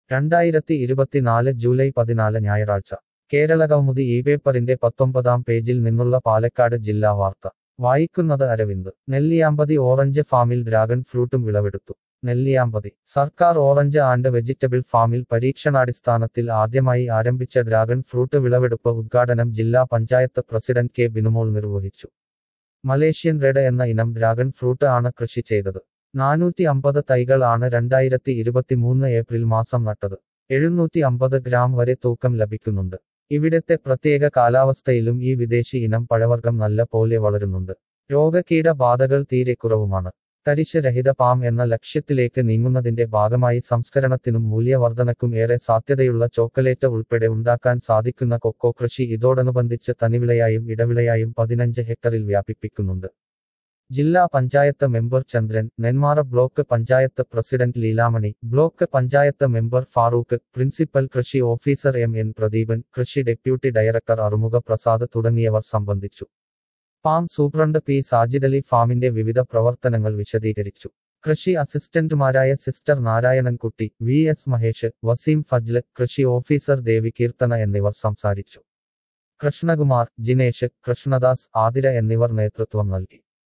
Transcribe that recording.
രണ്ടായിരത്തി ഇരുപത്തിനാല് ജൂലൈ പതിനാല് ഞായറാഴ്ച കേരള കൗമുദി ഈ പേപ്പറിന്റെ പത്തൊമ്പതാം പേജിൽ നിന്നുള്ള പാലക്കാട് ജില്ലാ വാർത്ത വായിക്കുന്നത് അരവിന്ദ് നെല്ലിയാമ്പതി ഓറഞ്ച് ഫാമിൽ ഡ്രാഗൺ ഫ്രൂട്ടും വിളവെടുത്തു നെല്ലിയാമ്പതി സർക്കാർ ഓറഞ്ച് ആൻഡ് വെജിറ്റബിൾ ഫാമിൽ പരീക്ഷണാടിസ്ഥാനത്തിൽ ആദ്യമായി ആരംഭിച്ച ഡ്രാഗൺ ഫ്രൂട്ട് വിളവെടുപ്പ് ഉദ്ഘാടനം ജില്ലാ പഞ്ചായത്ത് പ്രസിഡന്റ് കെ ബിനുമോൾ നിർവഹിച്ചു മലേഷ്യൻ റെഡ് എന്ന ഇനം ഡ്രാഗൺ ഫ്രൂട്ട് ആണ് കൃഷി ചെയ്തത് നാനൂറ്റി അമ്പത് തൈകൾ ആണ് രണ്ടായിരത്തി ഇരുപത്തിമൂന്ന് ഏപ്രിൽ മാസം നട്ടത് എഴുന്നൂറ്റി അമ്പത് ഗ്രാം വരെ തൂക്കം ലഭിക്കുന്നുണ്ട് ഇവിടത്തെ പ്രത്യേക കാലാവസ്ഥയിലും ഈ വിദേശി ഇനം പഴവർഗം നല്ല പോലെ വളരുന്നുണ്ട് രോഗകീട ബാധകൾ തീരെ കുറവുമാണ് തരിശ് രഹിത പാം എന്ന ലക്ഷ്യത്തിലേക്ക് നീങ്ങുന്നതിന്റെ ഭാഗമായി സംസ്കരണത്തിനും മൂല്യവർധനക്കും ഏറെ സാധ്യതയുള്ള ചോക്കലേറ്റ് ഉൾപ്പെടെ ഉണ്ടാക്കാൻ സാധിക്കുന്ന കൊക്കോ കൃഷി ഇതോടനുബന്ധിച്ച് തനിവിളയായും ഇടവിളയായും പതിനഞ്ച് ഹെക്ടറിൽ വ്യാപിപ്പിക്കുന്നുണ്ട് ജില്ലാ panchayat member Chandran Nenmara block panchayat president Leelamani block panchayat member Farooq principal കൃഷി ഓഫീസർ എം എൻ പ്രദീപൻ കൃഷി ഡെപ്യൂട്ടി ഡയറക്ടർ അറുമുഖ പ്രസാദ് തുടങ്ങിയവർ സംബന്ധിച്ചു ഫാം സൂപ്രണ്ട് പി സാജിദലി ഫാമിന്റെ വിവിധ പ്രവർത്തനങ്ങൾ വിശദീകരിച്ചു കൃഷി അസിസ്റ്റന്റുമാരായ sister Narayanankutty V S Mahesh Waseem Fajal കൃഷി ഓഫീസർ ദേവി കീർത്തന എന്നിവർ സംസാരിച്ചു കൃഷ്ണകുമാർ ജിനേഷ് കൃഷ്ണദാസ് ആതിര എന്നിവർ നേതൃത്വം നൽകി